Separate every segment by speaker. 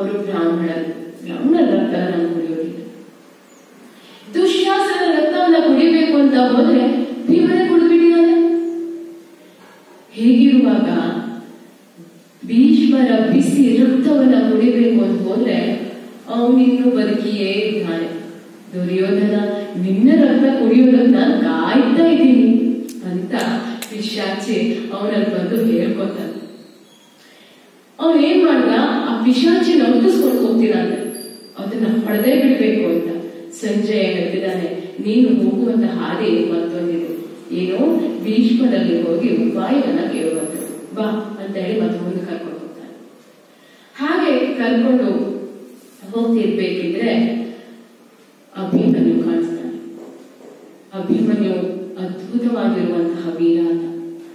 Speaker 1: ಅವರು ಬ್ರಾಹ್ಮಣರು ಬ್ರಾಹ್ಮಣರ ರಕ್ತವನ್ನು ಕುಡಿಯೋದಿಲ್ಲ ದುಶ್ಯಾಸನ ರಕ್ತವನ್ನ ಕುಡಿಬೇಕು ಅಂತ ಹೋದ್ರೆ ಭೀಮನೇ ಕುಡಿದ್ಬಿಟ್ಟಿದ್ದಾನೆ ಹೀಗಿರುವಾಗ ಭೀಷ್ಮರ ಬಿಸಿ ರಕ್ತವನ್ನ ಕುಡಿಬೇಕು ಅಂತ ಹೋದ್ರೆ ಅವನಿನ್ನೂ ಬದುಕಿಯೇ ಇದ್ದಾನೆ ದುರ್ಯೋಧನ ನಿನ್ನ ರಕ್ತ ಕುಡಿಯೋದನ್ನ ನಾನು ಕಾಯ್ತಾ ಇದ್ದೀನಿ ಅಂತ ಪಿಶಾಚಿ ಅವನಲ್ಲಿ ಬಂದು ಹೇಳ್ಕೊತಾನೆ ಅವನ್ ಏನ್ ಮಾಡ್ದ ಆ ಪಿಶಾಚಿನ ಒಟ್ಟಿಸ್ಕೊಂಡು ಹೋಗ್ತಿದ್ದಾನೆ ಅದನ್ನ ಹೊಡೆದೇ ಬಿಡ್ಬೇಕು ಅಂತ ಸಂಜಯ ಹೇಳ್ತಿದ್ದಾನೆ ನೀನು ಹೋಗುವಂತ ಹಾದಿ ಮತ್ತೊಂದಿದೆ ಏನು ಭೀಷ್ಮರಲ್ಲಿ ಹೋಗಿ ಉಪಾಯವನ್ನ ಕೇಳುವಂತ ಬಾ ಅಂತ ಹೇಳಿ ಮತ್ತೆ ಮುಂದೆ ಕರ್ಕೊಂಡು ಹೋಗ್ತಾನೆ ಹಾಗೆ ಕರ್ಕೊಂಡು ಹೋಗ್ತಿರ್ಬೇಕಿದ್ರೆ ಅಭಿಮನ್ಯು ಕಾಣಿಸ್ತಾನೆ ಅಭಿಮನ್ಯು ಅದ್ಭುತವಾಗಿರುವಂತಹ ವೀರ ಅಂತ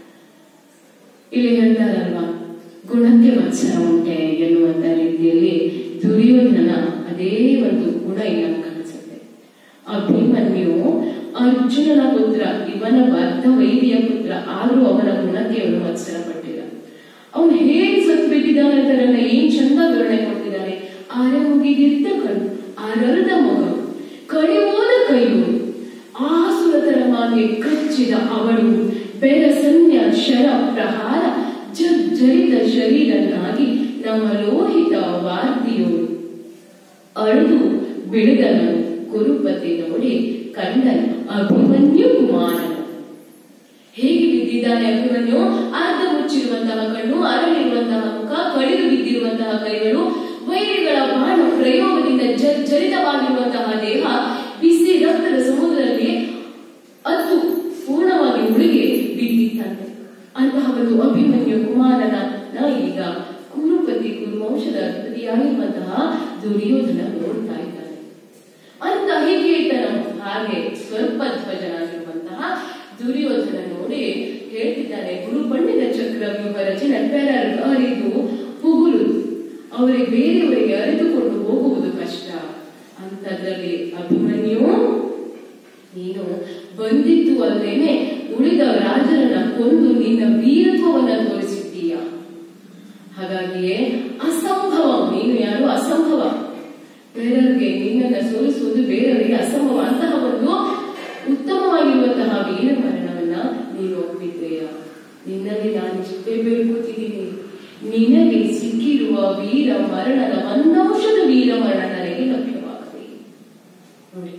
Speaker 1: ಇಲ್ಲಿ ಹೇಳ್ತಾರಲ್ವಾ ಗುಣಕ್ಕೆ ಮತ್ಸರ ಉಂಟೆ ಎನ್ನುವಂತ ರೀತಿಯಲ್ಲಿ ದುರ್ಯೋಧನ ಅದೇ ಒಂದು ಗುಣ ಇಲ್ಲಿ ನಮ್ಗೆ ಕಾಣಿಸುತ್ತೆ ಅಭಿಮನ್ಯು ಅರ್ಜುನನ ಪುತ್ರ ಇವನ ಬದ್ಧ ವೈದಿಯ ಪುತ್ರ ಆದ್ರೂ ಅವನ ಗುಣಕ್ಕೆ ಅವನು ಮತ್ಸರ ಪಟ್ಟಿಲ್ಲ ಅವನು ಹೇಗೆ ಸತ್ತು ಬಿಟ್ಟಿದ್ದಾನೆ ಅಂತ ನನ್ನ ಏನ್ ಚಂದ ವಿವರಣೆ ಕೊಡ್ತಿದ್ದಾನೆ ಆರೆ ಮುಗಿದಿದ್ದ ಕಣ್ಣು ಆರರದ ಮೊಗ ಕಡಿಯೋದ ಕೈಯು ಆಸುರತರ ಮಾಗೆ ಕಚ್ಚಿದ ಅವಳು ಬೆರಸನ್ಯ ಶರ ಪ್ರಹಾರ ಜರ್ಜರಿತ ಶರೀರನಾಗಿ ನಮ್ಮ ಲೋಹಿತ ವಾರ್ತಿಯೋಳು ಅಳುದು ಬಿಡದನು ಕುರುಪತಿ ನೋಡಿ ಕಂಡನ ಅಭಿಮನ್ಯು ಕುಮಾರನ ಹೇಗೆ ಬಿದ್ದಿದ್ದಾನೆ ಅಭಿಮನ್ಯು ಅರ್ಧ ಮುಚ್ಚಿರುವಂತಹ ಕಣ್ಣು ಅರಳಿರುವಂತಹ ಮುಖ ಕಡಿದು ಬಿದ್ದಿರುವಂತಹ ಕೈಗಳು ವೈರಿಗಳ ಬಾಣ ಪ್ರಯೋಗದಿಂದ ಜರ್ಜರಿತವಾಗಿರುವಂತಹ ದೇಹ ಬಿಸಿ ರಕ್ತದ ಸಮುದ್ರದಲ್ಲಿ ಅದು ಪೂರ್ಣವಾಗಿ ಮುಳುಗಿ ಬಿದ್ದಿತ್ತಂತೆ ಅಂತಹ ಒಂದು ಅಭಿಮನ್ಯು ಕುಮಾರನ ಈಗ ಕುರುಪತಿ ಕುರುವಂಶದ ಅಧಿಪತಿಯಾಗಿರುವಂತಹ ದುರ್ಯೋಧನ ನೋಡ್ತಾ ಇದ್ದಾನೆ ಅಂತ ಹೀಗೆ ಇದ್ದಾನ ಹಾಗೆ ಸ್ವಲ್ಪ ಧ್ವಜನಾಗಿರುವಂತಹ ದುರ್ಯೋಧನ ನೋಡಿ ಹೇಳ್ತಿದ್ದಾನೆ ಗುರು ಪಂಡಿತ ಚಕ್ರ ವ್ಯೂಹ ರಚನೆ ಪೆರರ್ ಅರಿದು ಪುಗುಲುದು ಅವರಿಗೆ ಬೇರೆಯವರಿಗೆ ಅರಿತುಕೊಂಡು ಹೋಗುವುದು ಕಷ್ಟ ಅಂತದ್ರಲ್ಲಿ ಅಭಿಮನ್ಯು ನೀನು ಬಂದಿದ್ದು ಅಲ್ಲೇನೆ ಉಳಿದ ರಾಜರನ್ನ ಕೊಂದು ನಿನ್ನ ವೀರತ್ವವನ್ನ ತೋರಿಸಿದ್ದೀಯ ಹಾಗಾಗಿಯೇ ಅಸಂಭವ ನೀನು ಯಾರು ಅಸಂಭವ ಬೇರೆಯವರಿಗೆ ನಿನ್ನನ್ನ ಸೋಲಿಸುವುದು ಬೇರೆಯವರಿಗೆ ಅಸಂಭವ ಅಂತಹ ಒಂದು ಉತ್ತಮವಾಗಿರುವಂತಹ ವೀರ ಮರಣವನ್ನ ನೀನು ಒಪ್ಪಿದ್ದೀಯ ನಿನ್ನಲ್ಲಿ ನಾನು ಇಷ್ಟೇ ಬೇಡ್ಕೊತಿದ್ದೀನಿ ನಿನಗೆ ಸಿಕ್ಕಿರುವ ವೀರ ಮರಣದ ಒಂದಂಶದ ವೀರ ಮರಣ ನನಗೆ ಲಭ್ಯವಾಗಬೇಕು ನೋಡಿ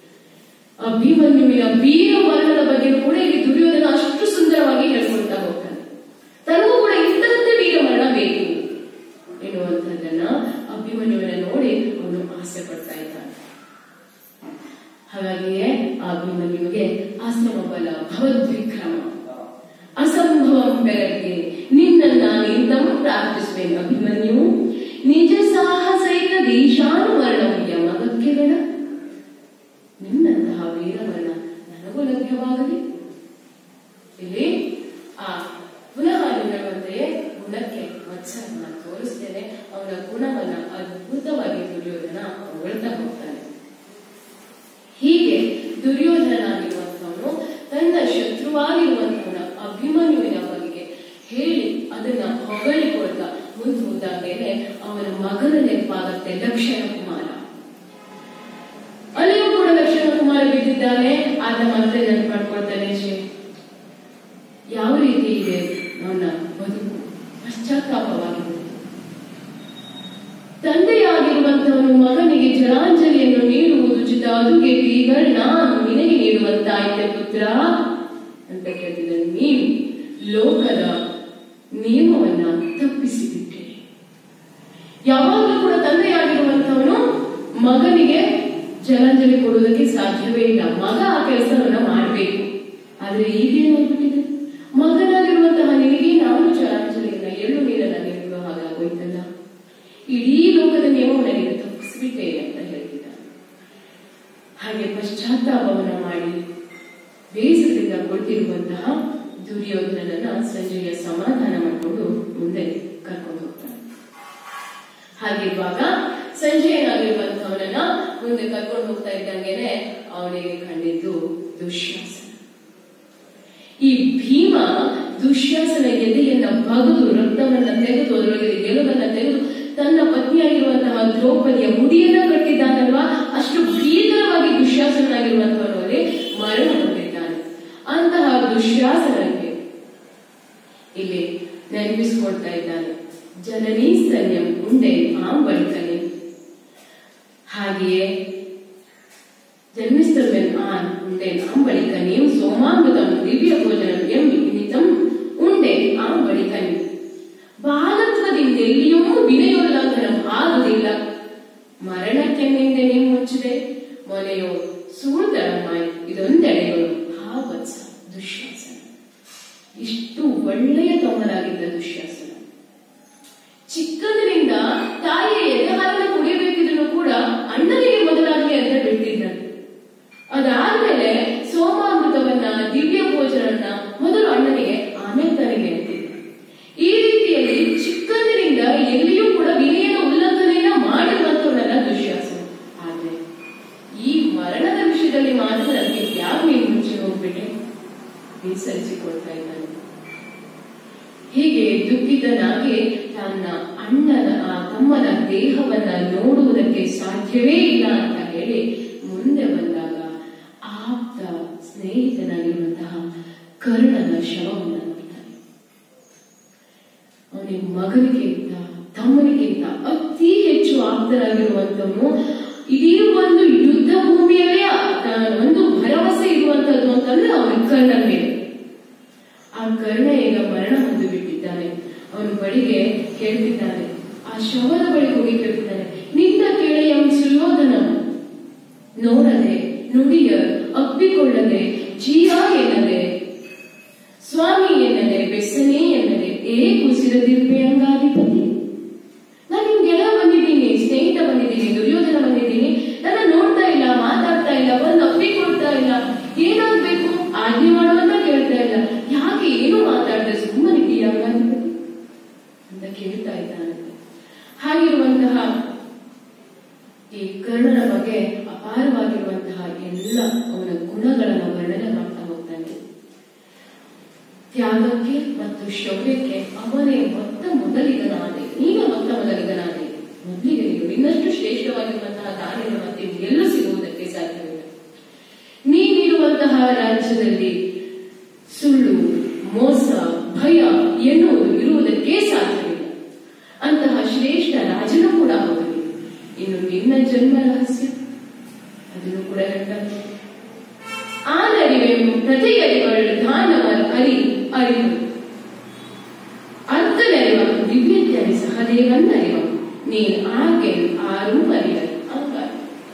Speaker 1: ಅಭಿಮನ್ಯುವಿನ ವೀರ ಮರಣದ ಬಗ್ಗೆ ಕೂಡ ಇಲ್ಲಿ ದುರ್ಯೋಧನ ಅಷ್ಟು ಸುಂದರವಾಗಿ ಹೇಳ್ಕೊಳ್ತಾ ಹೋಗ್ತಾನೆ ತನಗೂ ಕೂಡ ಇಂಥದ್ದೇ ವೀರ ಮರಣ ಬೇಕು ಎನ್ನುವಂಥದ್ದನ್ನ ಅಭಿಮನ್ಯುವಿನ ನೋಡಿ ಅವನು ಆಸೆ ಪಡ್ತಾ ಇದ್ದಾನೆ ಹಾಗಾಗಿಯೇ ಆ ಅಭಿಮನ್ಯುವಿಗೆ ಆಶ್ರಮ ಬಲ ಭವದ್ವಿಕ್ರಮ ಅಸಂಭವಂ ಬೆಳಗ್ಗೆ ನಿನ್ನನ್ನ ನಿಂತಮ ಪ್ರಾರ್ಥಿಸುವೆನು ಅಭಿಮನ್ಯು ನಿಜ ಸಾಹಸೈಕ ದೇಶಾನುವರ್ಣವು ಯಮಗಕ್ಕೆ ಬೇಡ ನಿನ್ನಂತಹ ವೀರವರ್ಣ ನನಗೂ ಲಭ್ಯವಾಗಲಿ ಇಲ್ಲಿ ಆ ಪುನಃ ಹೇಳುವಂತೆಯೇ ಗುಣಕ್ಕೆ ಮತ್ಸರನ್ನ ತೋರಿಸ್ತೇನೆ ಅವನ ಗುಣವನ್ನ ಅದ್ಭುತವಾಗಿ ದುರ್ಯೋಧನ ಹೊಗಳ್ತಾ ಹೋಗ್ತಾನೆ ಹೀಗೆ ದುರ್ಯೋಧನಾಗಿರುವಂತವನು ತನ್ನ ಶತ್ರುವಾಗಿರುವಂತವನ ಅಭಿಮನ್ಯುವಿನ ಬಗೆಗೆ ಹೇಳಿ ಅದನ್ನ ಹೊಗಳಿಕೊಳ್ತಾ ಮುಂದೆ ಹೋದಾಗೇನೆ ಅವನ ಮಗನ ನೆನಪಾಗತ್ತೆ ಲಕ್ಷಣ ಕುಮಾರ ಅಲ್ಲಿಯೂ ಕೂಡ ಲಕ್ಷಣ ಕುಮಾರ ಬಿದ್ದಿದ್ದಾನೆ ಆತ ಮತ್ತೆ ನೆನಪು ಮಾಡ್ಕೊಳ್ತಾನೆ ಶ್ರೀ ಯಾವ ರೀತಿ ಇದೆ ನನ್ನ ಬದುಕು ಪಶ್ಚಾತ್ತಾಪವಾಗಿದೆ ತಂದೆಯಾಗಿರುವಂತವನು ಮಗನಿಗೆ ಜಲಾಂಜಲಿಯನ್ನು ನೀಡುವುದು ಉಚಿತ ಅದುಗೆ ಬೀಗಲ್ ನಾನು ನಿನಗೆ ನೀಡುವಂತಾಯಿತೆ ಪುತ್ರ ಅಂತ ಕೇಳ್ತಿದ್ದಾನೆ ನೀನು ಲೋಕದ ನಿಯಮವನ್ನ ತಪ್ಪಿಸಿಬಿಟ್ಟೆ ಯಾವಾಗಲೂ ಕೂಡ ತಂದೆಯಾಗಿರುವಂತವನು ಮಗನಿಗೆ ಜಲಾಂಜಲಿ ಕೊಡುವುದಕ್ಕೆ ಸಾಧ್ಯವೇ ಇಲ್ಲ ಮಗ ಆ ಕೆಲಸವನ್ನ ಮಾಡಬೇಕು ಆದ್ರೆ ಈಗೇನಾಗ್ಬಿಟ್ಟಿದೆ ಮಗನಾಗಿರುವಂತಹ ನಿನಗೆ ನಾನು ಜಲಾಂಜಲಿಯನ್ನ ಎಳ್ಳು ನೀರನ್ನ ನೀಡುವ ಹಾಗಾಗೋಯ್ತಲ್ಲ ಇಡೀ ಲೋಕದ ನಿಯಮವನ್ನ ನೀನು ತಪ್ಪಿಸ್ಬಿಟ್ಟೆ ಅಂತ ಹೇಳ್ತಿದ್ದಾನೆ ಹಾಗೆ ಪಶ್ಚಾತ್ತಾಪವನ್ನ ಮಾಡಿ ಬೇಸರದಿಂದ ಕೊಟ್ಟಿರುವಂತಹ ದುರ್ಯೋಧನನ ಸಂಜೆಯ ಸಮಾಧಾನ ಮಾಡಿಕೊಂಡು ಮುಂದೆ ಕರ್ಕೊಂಡು ಹೋಗ್ತಾನೆ ಹಾಗಿರುವಾಗ ಸಂಜಯನಾಗಿರುವಂತವನನ್ನ ಮುಂದೆ ಕರ್ಕೊಂಡು ಹೋಗ್ತಾ ಇದ್ದಂಗೆನೆ ಅವನಿಗೆ ಕಂಡಿದ್ದು ದುಶ್ಯಾಸನ ಈ ಭೀಮ ದುಶ್ಯಾಸನ ಎದೆಯನ್ನ ಬಗದು ರಕ್ತವನ್ನ ತೆಗೆದು ಅದರೊಳಗೆ ಗೆಲುವನ್ನ ತೆಗೆದು ತನ್ನ ಪತ್ನಿಯಾಗಿರುವಂತಹ ದ್ರೌಪದಿಯ ಮುಡಿಯನ್ನ ಕಟ್ಟಿದ್ದಾನಲ್ವಾ ಅಷ್ಟು ಭೀಕರವಾಗಿ ದುಶ್ಯಾಸನಾಗಿರುವಂತವರಲ್ಲಿ ಮರಣ ಹೊಂದಿದ್ದಾನೆ ಅಂತಹ ದುಶ್ಯಾಸನಕ್ಕೆ ಇಲ್ಲಿ ನೆನಪಿಸಿಕೊಳ್ತಾ ಇದ್ದಾನೆ ಜನನೀ ಸ್ತನ್ಯಂ ಉಂಡೆ ಆಂಬಳಿಕನೆ ಹಾಗೆಯೇ ಜನ್ಮಿಸ್ತವೆನ್ ಆನ್ ಉಂಡೆ ಆಂಬಳಿಕನೆಯು ಸೋಮಾಮೃತಂ ದಿವ್ಯ ಭೋಜನಂ ಎಂ ನಿತಂ ಉಂಡೆ ಆಂಬಳಿಕನೆ ಬಾಲತ್ವದಿಂದ ಎಲ್ಲಿಯೂ ವಿನಯೋಲ್ಲಂಘನಂ ಆಗುವುದಿಲ್ಲ ಮರಣಕ್ಕೆನ್ನೆಂದೆ ಮುಚ್ಚಿದೆ ಮೊನೆಯೋ ಸೂಳ್ದರಮಾಯ್ ಇದೊಂದೆಡೆಗಳು ಹಾ ವತ್ಸ ದುಶ್ಯಾಸನ ಇಷ್ಟು ಒಳ್ಳೆಯ ತಮ್ಮನಾಗಿದ್ದ ದುಶ್ಯಾಸನ ಚಿಕ್ಕಂದಿನಿಂದ ತಾಯಿಯ ಎದೆಹಾಲನ್ನು ಕುಡಿಯಬೇಕಿದ್ರು ಕೂಡ ಅಣ್ಣನಿಗೆ ಮೊದಲಾಗಿ ಅಂತ ಬಿಟ್ಟಿದ್ದಾನೆ ಅದಾದ್ಮೇಲೆ ಸೋಮಾಮೃತವನ್ನ ದಿವ್ಯ ಭೋಜನನ್ನ ಮೊದಲು ಅಣ್ಣನಿಗೆ ಆಮೇಲೆ ತನಗೆ ಅಂತಿದ್ದ ಈ ರೀತಿಯಲ್ಲಿ ಚಿಕ್ಕಂದಿನಿಂದ ಎಲ್ಲಿಯೂ ಕೂಡ ವಿನಯನ ಉಲ್ಲಂಘನೆಯನ್ನ ಮಾಡಿರುವಂತವನಲ್ಲ ದುಶ್ಯಾಸನ ಆದ್ರೆ ಈ ಮರಣದ ವಿಷಯದಲ್ಲಿ ಮಾತ್ರ ನನಗೆ ಯಾವ ನೀನು ಮುಂಚೆ ಹೋಗ್ಬಿಟ್ಟೆ ವಿಸರಿಸಿಕೊಳ್ತಾ ಇದ್ದಾನೆ ಹೀಗೆ ದುಃಖಿತನಾಗಿ ತನ್ನ ಅಣ್ಣನ ಆ ತಮ್ಮನ ದೇಹವನ್ನ ನೋಡುವುದಕ್ಕೆ ಸಾಧ್ಯವೇ ಇಲ್ಲ ಅಂತ ಹೇಳಿ ಮುಂದೆ ಬಂದಾಗ ಆಪ್ತ ಸ್ನೇಹಿತನಾಗಿರುವಂತಹ ಕರ್ಣನ ಶವವನ್ನ ನೋಡ್ತಾನೆ ಅವನಿಗೆ ಮಗನಿಗಿಂತ ತಮ್ಮನಿಗಿಂತ ಅತಿ ಹೆಚ್ಚು ಆಪ್ತರಾಗಿರುವಂತವನು ಇಡೀ ಒಂದು ಯುದ್ಧ ಭೂಮಿಯಲ್ಲೇ ಆ ಒಂದು ಭರವಸೆ ಇರುವಂತದ್ದು ಅಂತಂದ್ರೆ ಅವನ ಕರ್ಣನ ಮೇಲೆ ಆ ಕರ್ಣ ಈಗ ಮರಣ ಹೊಂದು ಬಿಟ್ಟಿದ್ದಾನೆ ಅವನ ಬಳಿಗೆ ಕೇಳ್ತಿದ್ದಾನೆ ಆ ಶವದ ಬಳಿ ಹೋಗಿ ಕೇಳ್ತಿದ್ದಾನೆ ನಿನ್ನ ಕೇಳಿ ಅವನು ಸುಯೋಧನ ನೋಡದೆ ನುಡಿಯ ಅಪ್ಪಿಕೊಳ್ಳದೆ ಜೀವ ಎನ್ನದೆ ಸ್ವಾಮಿ ಎನ್ನದೆ ಬೆಸನೇ ಎನ್ನದೆ ಏ ಕುಸಿರದಿರ್ಪೆ ಅಂಗಾಧಿಪತಿ ನಾನು ನಿಮ್ಗೆಲ್ಲ ಬಂದಿದ್ದೀನಿ ಸ್ನೇಹಿತ ಬಂದಿದ್ದೀನಿ ದುರ್ಯೋಧನ ಬಂದಿದ್ದೀನಿ ನನ್ನ ನೋಡ್ತಾ ಇಲ್ಲ ಮಾತಾಡ್ತಾ ಇಲ್ಲ ಬಂದು ಅಪ್ಪಿಕೊಳ್ತಾ ಇಲ್ಲ ಏನಾಗ್ಬೇಕು ಆಜ್ಞೆ ಮಾಡುವಂತ ಕೇಳ್ತಾ ಇಲ್ಲ ಯಾಕೆ ಏನು ಮಾತಾಡದೆ ಸುಮ್ಮನಿದ್ದೀಯ ಅಂಗಾಧಿಪತಿ ಅಂತ ಕೇಳ್ತಾ ಇದ್ದಾನಂತೆ ಹಾಗಿರುವಂತಹ ಈ ಕರ್ಣನ ಬಗ್ಗೆ ಅಪಾರವಾಗಿರುವಂತಹ ಎಲ್ಲ ಅವನ ಗುಣಗಳನ್ನು ವರ್ಣನೆ ಮಾಡ್ತಾ ಹೋಗ್ತಾನೆ ತ್ಯಾಗಕ್ಕೆ ಮತ್ತು ಶೌರ್ಯಕ್ಕೆ ಅವನೇ ಮೊತ್ತ ಮೊದಲಿಗನಾದೆ ನೀನು ಮೊತ್ತ ಮೊದಲಿಗನಾದೆ ಮೊದಲಿಗೆ ನೀನು ಇನ್ನಷ್ಟು ಶ್ರೇಷ್ಠವಾಗಿರುವಂತಹ ದಾನಿಗಳು ಮತ್ತೆ ಎಲ್ಲೂ ಸಿಗುವುದಕ್ಕೆ ಸಾಧ್ಯವಿಲ್ಲ ನೀನಿರುವಂತಹ ರಾಜ್ಯದಲ್ಲಿ ಸುಳ್ಳು ಮೋಸ ಭಯ ಎನ್ನುವುದು ಇರುವುದಕ್ಕೆ ಸಾಧ್ಯವಿಲ್ಲ ಅಂತಹ ಶ್ರೇಷ್ಠ ರಾಜನು ಕೂಡ ಹೌದು ಇನ್ನು ನಿನ್ನ ಜನ್ಮ ರಹಸ್ಯ ಅದನ್ನು ಕೂಡ ಹೇಳ್ತಾನೆ ஆனறிவை பிரதையறிவள் தானவர் அறி அறிவு அர்த்தனறிவம் திவ்யத்தனை சகதேவன் அறிவம் நீ ஆகென் ஆரும் அறியல் ಅಂಗಾರ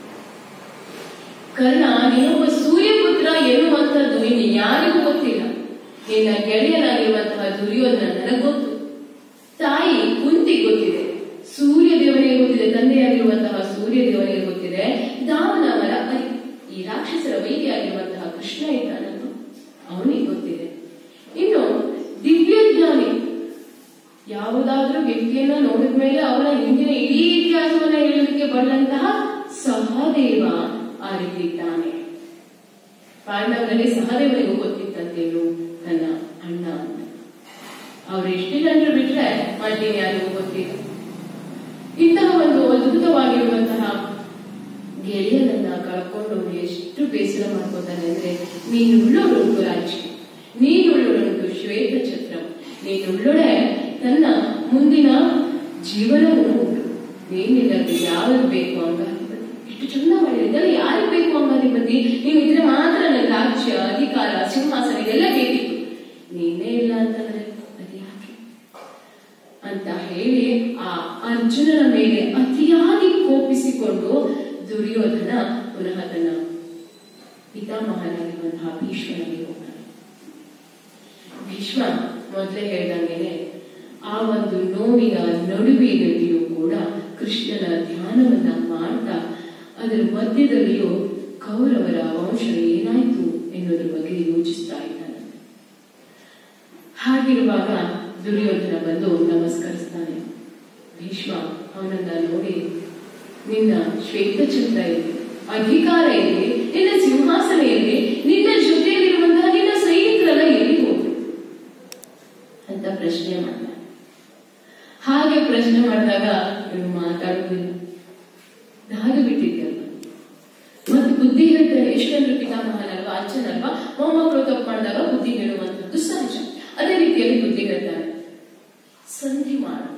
Speaker 1: ಕರ್ಣ ನೀನೊಬ್ಬ ಸೂರ್ಯಪುತ್ರ ಎನ್ನುವಂಥದ್ದು ಇನ್ನು ಯಾರಿಗೂ ಗೊತ್ತಿಲ್ಲ ನಿನ್ನ ಗೆಳೆಯನಾಗಿರುವಂತಹ ದುರ್ಯೋಧನ ನನಗೆ ಗೊತ್ತು ತಾಯಿ ಕುಂತಿ ಗೊತ್ತಿದೆ ಸೂರ್ಯ ದೇವನಿಗೆ ಗೊತ್ತಿದೆ ತಂದೆಯಾಗಿರುವಂತಹ ಸೂರ್ಯ ದೇವನಿಗೆ ಗೊತ್ತಿದೆ ದಾವನವರ ಅರಿ ಈ ರಾಕ್ಷಸರ ವೈದ್ಯಾಗಿರುವಂತಹ ಕೃಷ್ಣ ಇದ್ದಾನಲ್ಲ ಅವನಿಗೆ ಗೊತ್ತಿದೆ ಇನ್ನು ದಿವ್ಯಜ್ಞಾನಿ ಯಾವುದಾದ್ರೂ ವ್ಯಕ್ತಿಯನ್ನ ನೋಡಿದ ಮೇಲೆ ಅವನ ಹಿಂದಿನ ಇಡೀ ಇತಿಹಾಸವನ್ನ ಹೇಳಲಿಕ್ಕೆ ಬಂದಂತಹ ಸಹದೇವ ಅರಿತಿದ್ದಾನೆ ಪಾಂಡವರಲ್ಲಿ ಸಹದೇವನಿಗೂ ಗೊತ್ತಿತ್ತಂತೇನು ತನ್ನ ಅಣ್ಣ ಅಂತ ಅವ್ರು ಎಷ್ಟು ಜನರು ಬಿಟ್ರೆ ಮತ್ತೇನು ಯಾರಿಗೂ ಗೊತ್ತಿಲ್ಲ ಇಂತಹ ಒಂದು ಅದ್ಭುತವಾಗಿರುವಂತಹ ಗೆಳೆಯನನ್ನ ಕಳ್ಕೊಂಡು ಎಷ್ಟು ಬೇಸರ ಮಾಡ್ಕೋತಾನೆ ಅಂದ್ರೆ ನೀನುಳ್ಳವಳುಂಟು ರಾಜ್ಯ ನೀನುಳ್ಳವಳುಂಟು ಶ್ವೇತ ಛತ್ರ ನೀನುಳ್ಳೊಡೆ ತನ್ನ ಮುಂದಿನ ಜೀವನವು ಉಂಟು ನೀನಿಲ್ಲದೆ ಯಾರಿಗೆ ಬೇಕು ಅಂಗಾಧಿಪತಿ ಎಷ್ಟು ಚಂದ ಮಾಡಿದೆ ಇದೆಲ್ಲ ಯಾರಿಗೆ ಬೇಕು ಅಂಗಾಧಿಪತಿ ನೀವು ಇದ್ರೆ ಮಾತ್ರ ನನ್ನ ರಾಜ್ಯ ಅಧಿಕಾರ ಸಿಂಹಾಸನ ಇದೆಲ್ಲ ಬೇಕಿತ್ತು ನೀನೇ ಇಲ್ಲ ಅಂತಂದ್ರೆ ಅದು ಯಾಕೆ ಅಂತ ಹೇಳಿ ಆ ಅರ್ಜುನನ ಮೇಲೆ ಅತಿಯಾಗಿ ಕೋಪಿಸಿಕೊಂಡು ದುರ್ಯೋಧನ ಪುನಃ ತನ್ನ ಪಿತಾಮಹನಾಗಿರುವಂತಹ ಭೀಷ್ಮನಿಗೆ ಹೋಗ್ತಾನೆ ಭೀಷ್ಮ ಮೊದಲೇ ಹೇಳ್ದಂಗೆನೆ ಆ ಒಂದು ನೋವಿನ ನಡುವಿನಲ್ಲಿಯೂ ಕೂಡ ಕೃಷ್ಣನ ಧ್ಯಾನವನ್ನ ಮಾಡ್ತಾ ಅದರ ಮಧ್ಯದಲ್ಲಿಯೂ ಕೌರವರ ವಂಶ ಏನಾಯ್ತು ಎನ್ನುವುದ್ರ ಬಗ್ಗೆ ಯೋಚಿಸ್ತಾ ಇದ್ದಾನೆ ಹಾಗಿರುವಾಗ ದುರ್ಯೋಧನ ಬಂದು ನಮಸ್ಕರಿಸ್ತಾನೆ ಭೀಷ್ಮ ಅವನನ್ನ ನೋಡಿ ನಿನ್ನ ಶ್ವೇತಚಂದ್ರ ಇದೆ ಅಧಿಕಾರ ಇದೆ ನಿನ್ನ ಸಿಂಹಾಸನ ಇದೆ ನಿನ್ನ ಜೊತೆಯಲ್ಲಿರುವಂತಹ ನಿನ್ನ ಸೈನಿಕರೆಲ್ಲ ಎಲ್ಲಿ ಹೋದ್ರು ಅಂತ ಪ್ರಶ್ನೆ ಮಾಡ್ತಾನೆ ಹಾಗೆ ಪ್ರಶ್ನೆ ಮಾಡಿದಾಗ ಇವನು ಮಾತಾಡುವುದಿಲ್ಲ ಮೊಮ್ಮಕ್ಕಳು ತಪ್ಪು ಮಾಡಿದಾಗ ಬುದ್ಧಿ ಹೇಳುವಂಥದ್ದು ಸಹಜ ಅದೇ ರೀತಿಯಲ್ಲಿ ಬುದ್ಧಿ ಹೇಳ್ತಾನೆ ಸಂಧಿ ಮಾಡಬೇಕು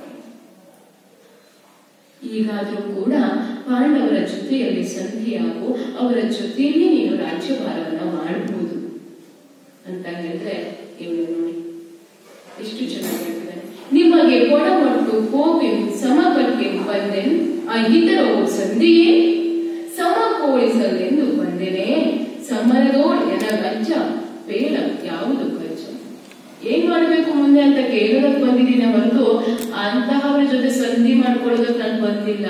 Speaker 1: ಈಗಾದರೂ ಕೂಡ ಪಾಂಡವರ ಜೊತೆಯಲ್ಲಿ ಸಂಧಿಯಾಗು ಅವರ ಜೊತೆಯಲ್ಲಿ ನೀನು ರಾಜ್ಯಭಾರವನ್ನ ಮಾಡಬಹುದು ಅಂತ ಹೇಳಿದ್ರೆ ಇವನು ನೋಡಿ ಎಷ್ಟು ಚೆನ್ನಾಗಿ ಹೇಳ್ತಿದ್ದಾನೆ ನಿಮಗೆ ಕೊಡಮಟ್ಟು ಕೋಪೆಂ ಸಮಕಟ್ಟೆಂ ಬಂದೆನ್ ಅಹಿತರವು ಸಂಧಿಯೇ ಸಮಕೋಳಿಸಲೆಂದು ಬಂದೆನೆ ಸಮರದೋಳ್ ಎನಗಜ್ಜ ಬೇಡ ಯಾವುದು ಕಜ್ಜ ಏನ್ ಮಾಡ್ಬೇಕು ಮುಂದೆ ಅಂತ ಕೇಳೋದಕ್ಕೆ ಬಂದಿದ್ದೀನಿ ಹೊರತು ಅಂತಹವರ ಜೊತೆ ಸಂಧಿ ಮಾಡ್ಕೊಳ್ಳೋದಕ್ಕೆ ನಾನು ಬಂದಿಲ್ಲ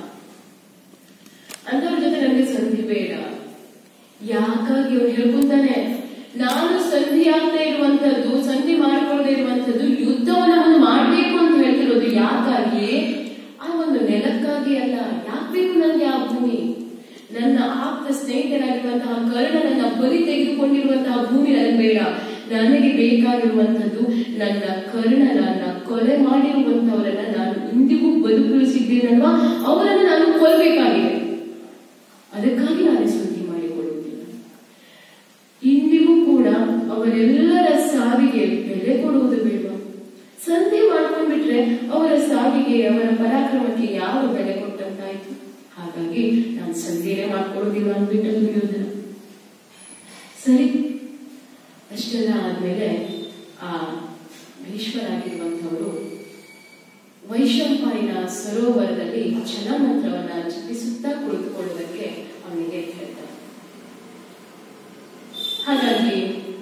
Speaker 1: ಅಂತವ್ರ ಜೊತೆ ನನಗೆ ಸಂಧಿ ಬೇಡ ಯಾಕಾಗಿ ಅವ್ರು ಹೇಳ್ಕೊಂತಾನೆ ನಾನು ಸಂಧಿ ಆಗದೆ ಇರುವಂತದ್ದು ಸಂಧಿ ಮಾಡ್ಕೊಳ್ಳದೆ ಇರುವಂತದ್ದು ಯುದ್ಧವನ್ನ ಒಂದು ಮಾಡ್ಬೇಕು ಅಂತ ಹೇಳ್ತಿರೋದು ಯಾಕಾಗಿ ಆ ಒಂದು ನೆಲಕ್ಕಾಗಿ ಅಲ್ಲ ಯಾಕೆ ಬೇಕು ನನಗೆ ಆ ಭೂಮಿ ನನ್ನ ಆಪ್ತ ಸ್ನೇಹಿತರಾಗಿರುವಂತಹ ಕರ್ಣನನ್ನ ಬಲಿ ತೆಗೆದುಕೊಂಡಿರುವಂತಹ ಭೂಮಿ ನನಗೆ ಬೇಡ ನನಗೆ ಬೇಕಾಗಿರುವಂತದ್ದು ನನ್ನ ಕರ್ಣನನ್ನ ಕೊಲೆ ಮಾಡಿರುವಂತವರನ್ನ ನಾನು ಇಂದಿಗೂ ಬದುಕುಳಿಸಿದ್ದೀನಲ್ವಾ ಅವರನ್ನ ನಾನು ಕೊಲ್ಲಬೇಕಾಗಿದೆ ಅದಕ್ಕಾಗಿ ನಾನು ಸುದ್ದಿ ಮಾಡಿಕೊಳ್ಳುತ್ತಿಲ್ಲ ಇಂದಿಗೂ ಕೂಡ ಅವರೆಲ್ಲರ ಸಾವಿಗೆ ಬೆಲೆ ಕೊಡುವುದು ಬೇಡ ಸಂಧಿ ಮಾಡ್ಕೊಂಡ್ಬಿಟ್ರೆ ಅವರ ಸಾವಿಗೆ ಅವರ ಪರಾಕ್ರಮಕ್ಕೆ ಯಾವ ಬೆಲೆ ಕೊಟ್ಟಂತಾಯ್ತು ಹಾಗಾಗಿ ನಾನು ಸಂಧಿಯೇ ಮಾಡ್ಕೊಳ್ಳೋದಿಲ್ಲ ಅಂದ್ಬಿಟ್ಟು ದುರ್ಯೋಧನ ಸರಿ ಅಷ್ಟೆಲ್ಲ ಆದ್ಮೇಲೆ ಆ ಭೀಷ್ಮರಾಗಿರುವಂತವರು ವೈಶಂಪಾಯಿನ ಸರೋವರದಲ್ಲಿ ಜಲಮಂತ್ರವನ್ನ ಜಪಿಸುತ್ತಾ ಕುಳಿತುಕೊಳ್ಳುವುದಕ್ಕೆ ಅವನಿಗೆ ಹೇಳ್ತಾರೆ ಹಾಗಾಗಿ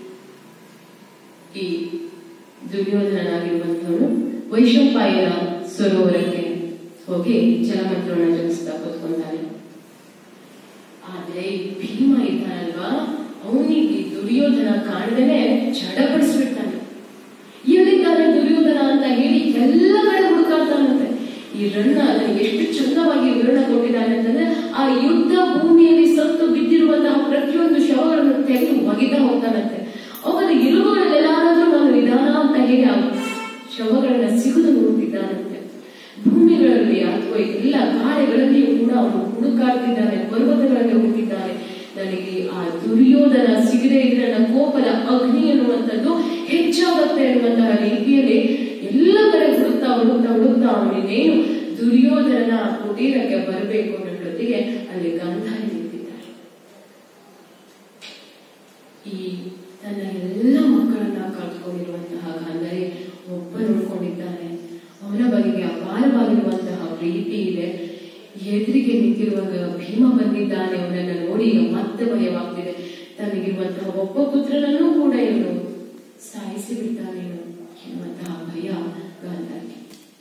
Speaker 1: ಈ ದುರ್ಯೋಧನನಾಗಿರುವಂತವನು ವೈಶಂಪಾಯನ ಸರೋವರಕ್ಕೆ ಹೋಗಿ ಜಲಮಂತ್ರವನ್ನ ಜಪಿಸ್ತಾ ಕೂತ್ಕೊಂತಾನೆ ಆದ್ರೆ ಈ ಭೀಮ ಇದ್ದಾನಲ್ವಾ ಅವನಿಗೆ ದುರ್ಯೋಧನ ಕಾಣದೇನೆ ಜಡಪಡಿಸ್ಬಿಡ್ತಾನೆ ಎಲ್ಲಿದ್ದಾನೆ ದುರ್ಯೋಧನ ಅಂತ ಹೇಳಿ ಎಲ್ಲ ಕಡೆ ಹುಡುಕಾಡ್ತಾನಂತೆ ಈ ರಣ್ಣ ಅದನ್ನು ಎಷ್ಟು ಚಂದವಾಗಿ ವಿವರಣ ಕೊಟ್ಟಿದ್ದಾನೆ ಅಂತಂದ್ರೆ ಆ ಯುದ್ಧ ಭೂಮಿಯಲ್ಲಿ ಸತ್ತು ಬಿದ್ದಿರುವಂತಹ ಪ್ರತಿಯೊಂದು ಶವಗಳನ್ನು ತೆಗೆದು ಒಗಿತಾ ಹೋಗ್ತಾನಂತೆ ಅವನ ಇರುವುಗಳಲ್ಲೆಲ್ಲಾದ್ರೂ ನಾನು ನಿಧಾನ ಅಂತ ಹೇಳಿ ಆ ಶವಗಳನ್ನ ಸಿಗುದು ನೋಡುತ್ತಿದ್ದಾನಂತೆ ಭೂಮಿಗಳಲ್ಲಿ ಅಥವಾ ಎಲ್ಲ ಗಾಳಿಗಳಲ್ಲಿಯೂ ಕೂಡ ಅವನು ಹುಡುಕಾಡ್ತಿದ್ದಾನೆ ಪರ್ವತಗಳಲ್ಲಿ ಹೋಗಿದ್ದಾನೆ ನನಗೆ ಆ ದುರ್ಯೋಧನ ಸಿಗದೆ ಇದ್ರೆ ನನ್ನ ಕೋಪದ ಅಗ್ನಿ ಅನ್ನುವಂಥದ್ದು ಹೆಚ್ಚಾಗತ್ತೆ ಅನ್ನುವಂತಹ ರೀತಿಯಲ್ಲಿ ಎಲ್ಲ ಕಡೆ ಹುಡುಕ್ತಾ ಹುಡುಕ್ತಾ ಹುಡುಕ್ತಾ ಅವನಿನೇನು ದುರ್ಯೋಧನನ ಕುಟೀರಕ್ಕೆ ಬರಬೇಕು ಅನ್ನೋದೊಟ್ಟಿಗೆ ಅಲ್ಲಿ ಗಂಧಾರಿ ನಿಂತಿದ್ದಾರೆ ಈ ತನ್ನ ಎಲ್ಲ ಮಕ್ಕಳನ್ನ ಕಳ್ಕೊಂಡಿರುವಂತಹ ಗಾಂಧಾರಿ ಒಬ್ಬ ನೋಡ್ಕೊಂಡಿದ್ದಾನೆ ಅವನ ಬಗೆಗೆ ಅಪಾರವಾಗಿರುವಂತಹ ಪ್ರೀತಿ ಇದೆ ಎದುರಿಗೆ ನಿಂತಿರುವಾಗ ಭೀಮ ಬಂದಿದ್ದಾನೆ ಅವನನ್ನ ನೋಡಿ ಈಗ ಮತ್ತೆ ಭಯವಾಗ್ತಿದೆ ತನಗಿರುವಂತಹ ಒಬ್ಬ ಪುತ್ರನನ್ನೂ ಕೂಡ ಇವನು ಸಾಯಿಸಿ ಬಿಡ್ತಾನೇನೋ ಎನ್ನುವಂತಹ ಭಯ ಗಾಂಧಾರಿ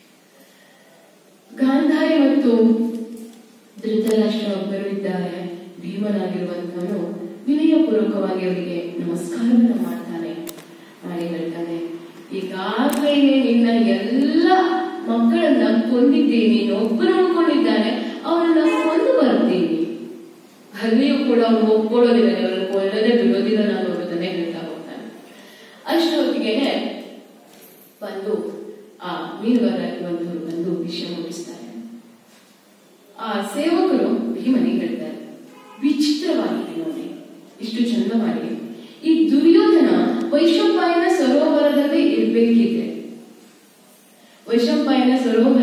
Speaker 1: ಗಾಂಧಾರಿ ಮತ್ತು ಧೃತರಾಷ್ಟ್ರ ಒಬ್ಬರು ಇದ್ದಾರೆ ಭೀಮನಾಗಿರುವಂತವನು ವಿನಯಪೂರ್ವಕವಾಗಿ ಅವರಿಗೆ ನಮಸ್ಕಾರವನ್ನ ಮಾಡ್ತಾನೆ ಮಾಡಿ ಹೇಳ್ತಾನೆ ಈಗಾಗಲೇ ನಿನ್ನ ಎಲ್ಲ ಮಕ್ಕಳನ್ನ ಕೊಂದಿದ್ದೀನಿ ಒಬ್ಬರು ನೋಡ್ಕೊಂಡಿದ್ದಾನೆ ಅವರನ್ನ ಕೊಂದು ಬರ್ತೀನಿ ಅಲ್ಲಿಯೂ ಕೂಡ ಅವನು ಒಪ್ಕೊಳ್ಳೋದಿಲ್ಲ ಅವರನ್ನು ಕೊಲ್ಲದೆ ಬಿಡೋದಿಲ್ಲ ನಾನು ಅನ್ನೋದನ್ನೇ ಹೇಳ್ತಾ ಹೋಗ್ತಾನೆ ಅಷ್ಟೊತ್ತಿಗೆನೆ ಬಂದು ಆ ಮೀನುಗಾರರಾಗಿರುವಂತವರು ಬಂದು ವಿಷಯ ಮುಗಿಸ್ತಾರೆ ಆ ಸೇವಕರು ಭೀಮನಿಗೆ ಹೇಳ್ತಾರೆ ವಿಚಿತ್ರವಾಗಿದೆ ನೋಡಿ ಇಷ್ಟು ಚಂದ ಮಾಡಿ ಈ ದುರ್ಯೋಧನ ವೈಶಂಪಾಯನ ಸರೋವರದಲ್ಲಿ ಇರ್ಬೇಕಿದೆ ವೈಶಂಪಾಯನ ಸರೋವರ